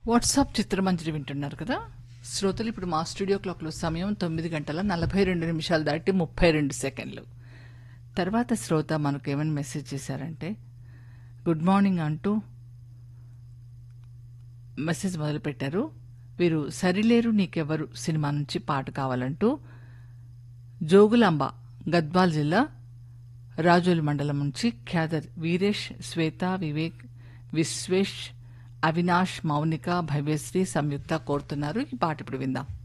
WhatsApp చిత్రమంజరి వింటున్నారు కదా శ్రోతలు ఇప్పుడు మా స్టూడియో క్లాక్లో సమయం తొమ్మిది గంటల నలభై రెండు నిమిషాలు దాటి ముప్పై రెండు సెకండ్లు తర్వాత శ్రోత మనకు ఏమైనా మెసేజ్ చేశారంటే గుడ్ మార్నింగ్ అంటూ మెసేజ్ మొదలుపెట్టారు వీరు సరిలేరు నీకెవరు సినిమా నుంచి పాట కావాలంటూ జోగులాంబ గద్వాల్ జిల్లా రాజోలి మండలం నుంచి ఖ్యాదర్ వీరేష్ శ్వేత వివేక్ విశ్వేష్ అవినాష్ మౌనిక భవ్యశ్రీ సంయుక్త కోరుతున్నారు ఈ పాట ఇప్పుడు విందాం